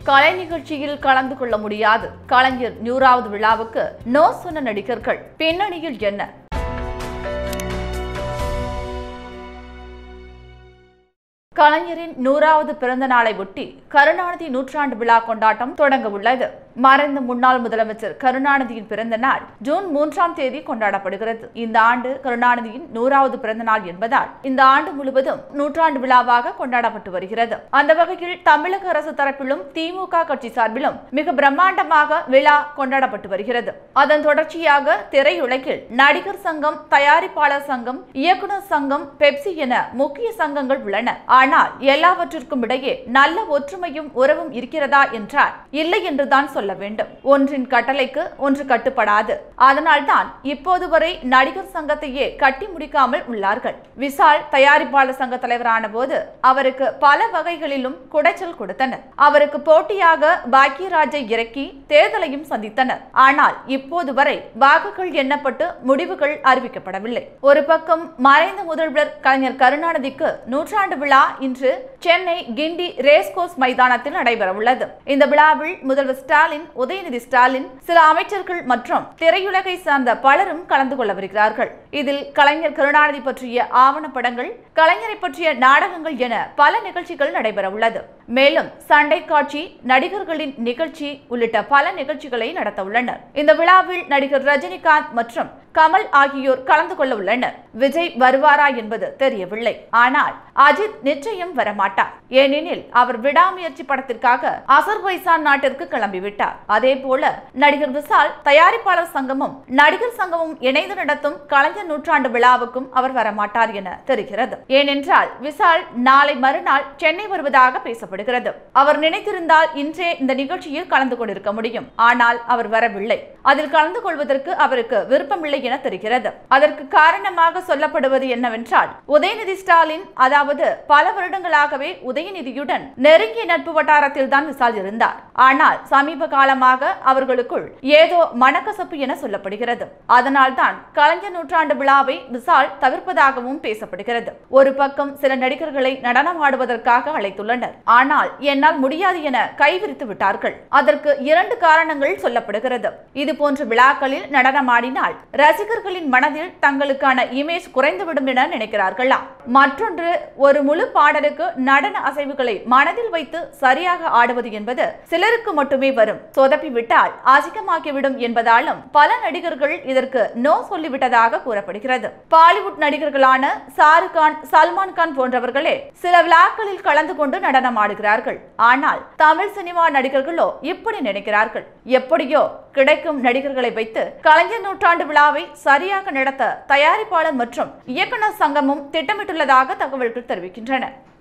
கலை நிகழ்ச்சியில் கலந்து கொள்ள முடியாது கலைஞர் நூறாவது விழாவுக்கு நோ சொன்ன நடிகர்கள் பின்னணியில் என்ன கலைஞரின் நூறாவது பிறந்த நாளை ஒட்டி கருணாநிதி நூற்றாண்டு விழா கொண்டாட்டம் தொடங்க உள்ளது மறைந்த முன்னாள் முதலமைச்சர் கருணாநிதியின் பிறந்த நாள் ஜூன் மூன்றாம் தேதி கொண்டாடப்படுகிறது இந்த ஆண்டு கருணாநிதியின் நூறாவது பிறந்த நாள் என்பதால் இந்த ஆண்டு முழுவதும் நூற்றாண்டு விழாவாக கொண்டாடப்பட்டு வருகிறது அந்த வகையில் தமிழக அரசு தரப்பிலும் திமுக கட்சி சார்பிலும் மிக பிரம்மாண்டமாக விழா கொண்டாடப்பட்டு வருகிறது அதன் தொடர்ச்சியாக திரையுலகில் நடிகர் சங்கம் தயாரிப்பாளர் சங்கம் இயக்குனர் சங்கம் பெப்சி என முக்கிய சங்கங்கள் உள்ளன ஆனால் எல்லாவற்றிற்கும் இடையே நல்ல ஒற்றுமையும் உறவும் இருக்கிறதா என்றால் இல்லை என்றுதான் சொல்ல வேண்டும் ஒன்றின் கட்டளைக்கு ஒன்று கட்டுப்படாது அதனால்தான் இப்போது வரை நடிகர் சங்கத்தையே கட்டி முடிக்காமல் உள்ளார்கள் விசால் தயாரிப்பாளர் சங்க தலைவரான போது அவருக்கு பல வகைகளிலும் குடைச்சல் கொடுத்தனர் அவருக்கு போட்டியாக பாக்கியராஜை இறக்கி தேர்தலையும் சந்தித்தனர் ஆனால் இப்போது வரை வாக்குகள் எண்ணப்பட்டு முடிவுகள் அறிவிக்கப்படவில்லை ஒரு பக்கம் மறைந்த முதல்வர் கலைஞர் கருணாநிதிக்கு நூற்றாண்டு விழா இன்று சென்னை கிண்டி ரேஸ்கோர்ஸ் மைதானத்தில் நடைபெறவுள்ளது இந்த விழாவில் முதல்வர் ஸ்டாலின் உதயநிதி ஸ்டாலின் சில அமைச்சர்கள் மற்றும் திரையுலகை சார்ந்த பலரும் கலந்து கொள்ளவிருக்கிறார்கள் இதில் கலைஞர் கருணாநிதி பற்றிய ஆவணப்படங்கள் கலைஞரை பற்றிய நாடகங்கள் என பல நிகழ்ச்சிகள் நடைபெறவுள்ளது மேலும் சண்டை காட்சி நடிகர்களின் நிகழ்ச்சி உள்ளிட்ட பல நிகழ்ச்சிகளை நடத்த உள்ளனர் இந்த விழாவில் நடிகர் ரஜினிகாந்த் மற்றும் கமல் ஆகியோர் கலந்து கொள்ள உள்ளனர் விஜய் வருவாரா என்பது தெரியவில்லை ஆனால் அஜித் நிச்சயம் வரமாட்டார் ஏனெனில் அவர் விடாமுயற்சி படத்திற்காக அசர்பைசான் நாட்டிற்கு கிளம்பிவிட்டார் அதே போல நடிகர் விசால் தயாரிப்பாளர் சங்கமும் நடிகர் சங்கமும் இணைந்து நடத்தும் கலைஞர் நூற்றாண்டு விழாவுக்கும் அவர் வரமாட்டார் என தெரிகிறது ஏனென்றால் விசால் நாளை மறுநாள் சென்னை வருவதாக பேசப்படுகிறது அவர் நினைத்திருந்தால் இன்றே இந்த நிகழ்ச்சியில் கலந்து கொண்டிருக்க முடியும் ஆனால் அவர் வரவில்லை அதில் கலந்து கொள்வதற்கு அவருக்கு விருப்பமில்லை என தெரிகிறது அதற்கு காரணமாக சொல்லப்படுவது என்னவென்றால் உதயநிதி ஸ்டாலின் அதாவது பல வருடங்களாகவே உதயநிதியுடன் நெருங்கிய நட்பு வட்டாரத்தில் தான் விசால் இருந்தார் ஆனால் சமீப காலமாக அவர்களுக்குள் ஏதோ மனக்கசப்பு என சொல்லப்படுகிறது அதனால்தான் கலைஞர் நூற்றாண்டு விழாவை விசால் தவிர்ப்பதாகவும் பேசப்படுகிறது ஒரு பக்கம் சில நடிகர்களை நடனம் ஆடுவதற்காக அழைத்துள்ளனர் ஆனால் என்னால் முடியாது என கைவிரித்து விட்டார்கள் அதற்கு இரண்டு காரணங்கள் சொல்லப்படுகிறது இது போன்ற விழாக்களில் நடனமாடினால் ரசிகர்களின் மனதில் தங்களுக்கான இமேஜ் குறைந்துவிடும் என நினைக்கிறார்களாம் மற்றொன்று ஒரு முழு பாடலுக்கு நடன அசைவுகளை மனதில் வைத்து சரியாக ஆடுவது என்பது சிலருக்கு மட்டுமே வரும் சொதப்பி விட்டால் அசிங்கமாக்கிவிடும் என்பதாலும் பல நடிகர்கள் இதற்கு நோ சொல்லிவிட்டதாக கூறப்படுகிறது பாலிவுட் நடிகர்களான ஷாருக் கான் சல்மான் கான் போன்றவர்களே சில விழாக்களில் கலந்து கொண்டு நடனம் ஆடுகிறார்கள் ஆனால் தமிழ் சினிமா நடிகர்களோ இப்படி நினைக்கிறார்கள் எப்படியோ கிடைக்கும் நடிகர்களை வைத்து கலைஞர் நூற்றாண்டு விழாவை சரியாக நடத்த தயாரிப்பாளர் மற்றும் இயக்குனர் சங்கமும் திட்டமிட்டுள்ளதாக தகவல்கள் தெரிவிக்கின்றன